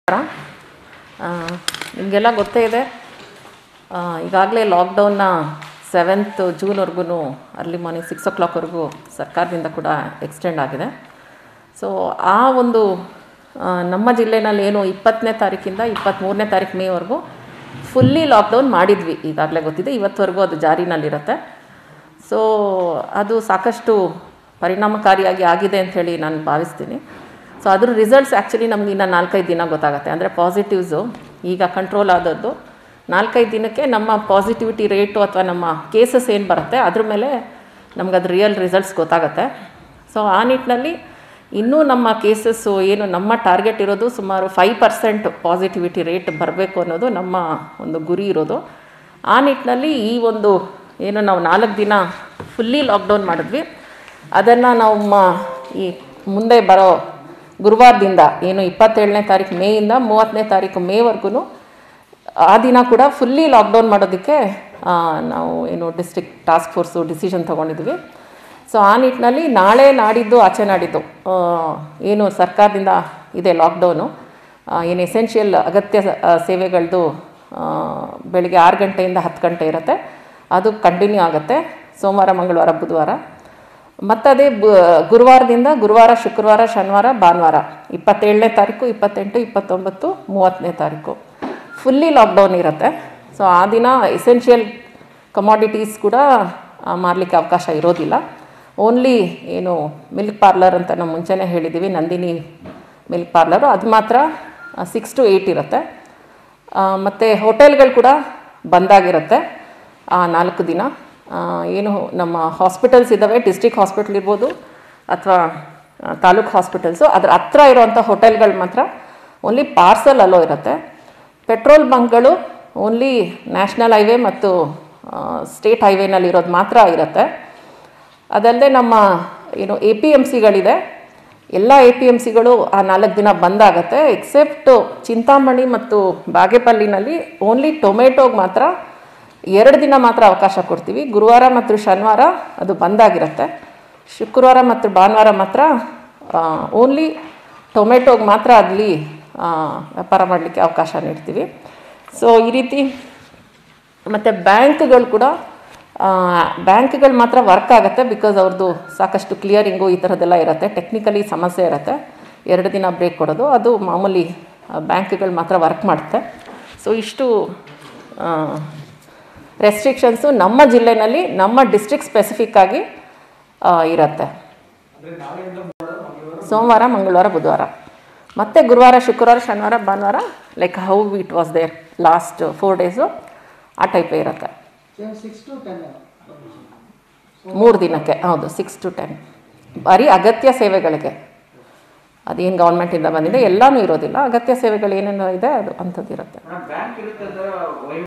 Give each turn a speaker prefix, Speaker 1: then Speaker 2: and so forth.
Speaker 1: ನಿಮಗೆಲ್ಲ ಗೊತ್ತೇ ಇದೆ ಈಗಾಗಲೇ ಲಾಕ್ಡೌನ್ನ ಸೆವೆಂತ್ ಜೂನ್ವರೆಗೂ ಅರ್ಲಿ ಮಾರ್ನಿಂಗ್ ಸಿಕ್ಸ್ ಓ ಕ್ಲಾಕ್ವರೆಗೂ ಸರ್ಕಾರದಿಂದ ಕೂಡ ಎಕ್ಸ್ಟೆಂಡ್ ಆಗಿದೆ ಸೊ ಆ ಒಂದು ಆ, ನಮ್ಮ ಜಿಲ್ಲೆನಲ್ಲಿ ಏನು ಇಪ್ಪತ್ತನೇ ತಾರೀಕಿಂದ ಇಪ್ಪತ್ತ್ಮೂರನೇ ತಾರೀಕು ಮೇವರೆಗೂ ಫುಲ್ಲಿ ಲಾಕ್ಡೌನ್ ಮಾಡಿದ್ವಿ ಈಗಾಗಲೇ ಗೊತ್ತಿದೆ ಇವತ್ತವರೆಗೂ ಅದು ಜಾರಿನಲ್ಲಿರುತ್ತೆ ಸೊ ಅದು ಸಾಕಷ್ಟು ಪರಿಣಾಮಕಾರಿಯಾಗಿ ಆಗಿದೆ ಅಂಥೇಳಿ ನಾನು ಭಾವಿಸ್ತೀನಿ ಸೊ ಅದ್ರ ರಿಸಲ್ಟ್ಸ್ ಆ್ಯಕ್ಚುಲಿ ನಮ್ಗೆ ಇನ್ನು ನಾಲ್ಕೈದು ದಿನ ಗೊತ್ತಾಗುತ್ತೆ ಅಂದರೆ ಪಾಸಿಟಿವ್ಸು ಈಗ ಕಂಟ್ರೋಲ್ ಆದದ್ದು ನಾಲ್ಕೈದು ದಿನಕ್ಕೆ ನಮ್ಮ ಪಾಸಿಟಿವಿಟಿ ರೇಟು ಅಥವಾ ನಮ್ಮ ಕೇಸಸ್ ಏನು ಬರುತ್ತೆ ಅದ್ರ ಮೇಲೆ ನಮ್ಗೆ ಅದು ರಿಯಲ್ ರಿಸಲ್ಟ್ಸ್ ಗೊತ್ತಾಗುತ್ತೆ ಸೊ ಆ ನಿಟ್ಟಿನಲ್ಲಿ ಇನ್ನೂ ನಮ್ಮ ಕೇಸಸ್ಸು ಏನು ನಮ್ಮ ಟಾರ್ಗೆಟ್ ಇರೋದು ಸುಮಾರು ಫೈವ್ ಪರ್ಸೆಂಟ್ ಪಾಸಿಟಿವಿಟಿ ರೇಟ್ ಬರಬೇಕು ಅನ್ನೋದು ನಮ್ಮ ಒಂದು ಗುರಿ ಇರೋದು ಆ ನಿಟ್ಟಿನಲ್ಲಿ ಈ ಒಂದು ಏನು ನಾವು ನಾಲ್ಕು ದಿನ ಫುಲ್ಲಿ ಲಾಕ್ಡೌನ್ ಮಾಡಿದ್ವಿ ಅದನ್ನು ನಮ್ಮ ಈ ಮುಂದೆ ಬರೋ ಗುರುವಾರದಿಂದ ಏನು ಇಪ್ಪತ್ತೇಳನೇ ತಾರೀಕು ಮೇಯಿಂದ ಮೂವತ್ತನೇ ತಾರೀಕು ಮೇವರೆಗೂ ಆ ದಿನ ಕೂಡ ಫುಲ್ಲಿ ಲಾಕ್ಡೌನ್ ಮಾಡೋದಕ್ಕೆ ಆ, ನಾವು ಏನು ಡಿಸ್ಟ್ರಿಕ್ಟ್ ಟಾಸ್ಕ್ ಫೋರ್ಸು ಡಿಸಿಷನ್ ತೊಗೊಂಡಿದ್ವಿ ಸೊ ಆ ನಿಟ್ಟಿನಲ್ಲಿ ನಾಳೆ ನಾಡಿದ್ದು ಆಚೆ ನಾಡಿದ್ದು ಆ, ಏನು ಸರ್ಕಾರದಿಂದ ಇದೆ ಲಾಕ್ಡೌನು ಏನು ಎಸೆನ್ಷಿಯಲ್ ಅಗತ್ಯ ಆ, ಸೇವೆಗಳದ್ದು ಆ, ಬೆಳಿಗ್ಗೆ ಆರು ಗಂಟೆಯಿಂದ ಹತ್ತು ಗಂಟೆ ಇರುತ್ತೆ ಅದು ಕಂಟಿನ್ಯೂ ಆಗುತ್ತೆ ಸೋಮವಾರ ಮಂಗಳವಾರ ಬುಧವಾರ ಮತ್ತು ಅದೇ ಬ ಗುರುವಾರದಿಂದ ಗುರುವಾರ ಶುಕ್ರವಾರ ಶನಿವಾರ ಭಾನುವಾರ ಇಪ್ಪತ್ತೇಳನೇ ತಾರೀಕು ಇಪ್ಪತ್ತೆಂಟು ಇಪ್ಪತ್ತೊಂಬತ್ತು ಮೂವತ್ತನೇ ತಾರೀಕು ಫುಲ್ಲಿ ಲಾಕ್ಡೌನ್ ಇರುತ್ತೆ ಸೊ ಆ ದಿನ ಎಸೆನ್ಷಿಯಲ್ ಕಮಾಡಿಟೀಸ್ ಕೂಡ ಆ, ಮಾರಲಿಕ್ಕೆ ಅವಕಾಶ ಇರೋದಿಲ್ಲ ಓನ್ಲಿ ಏನು ಮಿಲ್ಕ್ ಪಾರ್ಲರ್ ಅಂತ ನಾವು ಮುಂಚೆನೇ ಹೇಳಿದ್ದೀವಿ ನಂದಿನಿ ಮಿಲ್ಕ್ ಪಾರ್ಲರು ಅದು ಮಾತ್ರ ಸಿಕ್ಸ್ ಟು ಏಯ್ಟ್ ಇರುತ್ತೆ ಮತ್ತು ಹೋಟೆಲ್ಗಳು ಕೂಡ ಬಂದಾಗಿರುತ್ತೆ ಆ ನಾಲ್ಕು ದಿನ ಆ, ಏನು ನಮ್ಮ ಹಾಸ್ಪಿಟಲ್ಸ್ ಇದ್ದಾವೆ ಡಿಸ್ಟ್ರಿಕ್ಟ್ ಹಾಸ್ಪಿಟಲ್ ಇರ್ಬೋದು ಅಥವಾ ತಾಲೂಕು ಹಾಸ್ಪಿಟಲ್ಸು ಅದ್ರ ಹತ್ರ ಇರೋವಂಥ ಹೋಟೆಲ್ಗಳು ಮಾತ್ರ ಓನ್ಲಿ ಪಾರ್ಸಲ್ ಅಲ್ಲೋ ಇರುತ್ತೆ ಪೆಟ್ರೋಲ್ ಬಂಕ್ಗಳು ಓನ್ಲಿ ನ್ಯಾಷನಲ್ ಹೈವೇ ಮತ್ತು ಸ್ಟೇಟ್ ಹೈವೇನಲ್ಲಿ ಇರೋದು ಮಾತ್ರ ಇರುತ್ತೆ ಅದಲ್ಲದೆ ನಮ್ಮ ಏನು ಎ ಪಿ ಎಮ್ ಸಿಗಳಿದೆ ಎಲ್ಲ ಎ ಪಿ ಎಮ್ ಸಿಗಳು ಆ ನಾಲ್ಕು ದಿನ ಬಂದಾಗತ್ತೆ ಎಕ್ಸೆಪ್ಟ್ ಚಿಂತಾಮಣಿ ಮತ್ತು ಬಾಗೇಪಲ್ಲಿನಲ್ಲಿ ಓನ್ಲಿ ಟೊಮೆಟೋಗೆ ಮಾತ್ರ ಎರಡು ದಿನ ಮಾತ್ರ ಅವಕಾಶ ಕೊಡ್ತೀವಿ ಗುರುವಾರ ಮತ್ತು ಶನಿವಾರ ಅದು ಬಂದಾಗಿರುತ್ತೆ ಶುಕ್ರವಾರ ಮತ್ತು ಭಾನುವಾರ ಮಾತ್ರ ಓನ್ಲಿ ಟೊಮೆಟೋಗೆ ಮಾತ್ರ ಅಲ್ಲಿ ಆ, ವ್ಯಾಪಾರ ಮಾಡಲಿಕ್ಕೆ ಅವಕಾಶ ನೀಡ್ತೀವಿ ಸೊ ಈ ರೀತಿ ಮತ್ತು ಬ್ಯಾಂಕ್ಗಳು ಕೂಡ ಬ್ಯಾಂಕ್ಗಳು ಮಾತ್ರ ವರ್ಕ್ ಆಗುತ್ತೆ ಬಿಕಾಸ್ ಅವ್ರದ್ದು ಸಾಕಷ್ಟು ಕ್ಲಿಯರಿಂಗು ಈ ಥರದ್ದೆಲ್ಲ ಇರುತ್ತೆ ಟೆಕ್ನಿಕಲಿ ಸಮಸ್ಯೆ ಇರುತ್ತೆ ಎರಡು ದಿನ ಬ್ರೇಕ್ ಕೊಡೋದು ಅದು ಮಾಮೂಲಿ ಬ್ಯಾಂಕ್ಗಳು ಮಾತ್ರ ವರ್ಕ್ ಮಾಡುತ್ತೆ ಸೊ ಇಷ್ಟು ರೆಸ್ಟ್ರಿಕ್ಷನ್ಸು ನಮ್ಮ ಜಿಲ್ಲೆನಲ್ಲಿ ನಮ್ಮ ಡಿಸ್ಟ್ರಿಕ್ಟ್ ಸ್ಪೆಸಿಫಿಕ್ ಆಗಿ ಆ, ಇರುತ್ತೆ ಸೋಮವಾರ ಮಂಗಳವಾರ ಬುಧವಾರ ಮತ್ತು ಗುರುವಾರ ಶುಕ್ರವಾರ ಶನಿವಾರ ಭಾನುವಾರ like how it was there last four days ಆ ಟೈಪೇ ಇರುತ್ತೆ
Speaker 2: ಸಿಕ್ಸ್ ಟು ಟೆನ್
Speaker 1: ಮೂರು ದಿನಕ್ಕೆ ಹೌದು ಸಿಕ್ಸ್ ಟು ಟೆನ್ ಬರೀ ಅಗತ್ಯ ಸೇವೆಗಳಿಗೆ ಅದೇನು ಗೌರ್ಮೆಂಟಿಂದ ಬಂದಿದೆ ಎಲ್ಲನೂ ಇರೋದಿಲ್ಲ ಅಗತ್ಯ ಸೇವೆಗಳು ಏನೇನು ಇದೆ ಅದು ಅಂಥದ್ದು ಇರುತ್ತೆ
Speaker 3: ಬ್ಯಾಂಕ್ ಇರುತ್ತೆ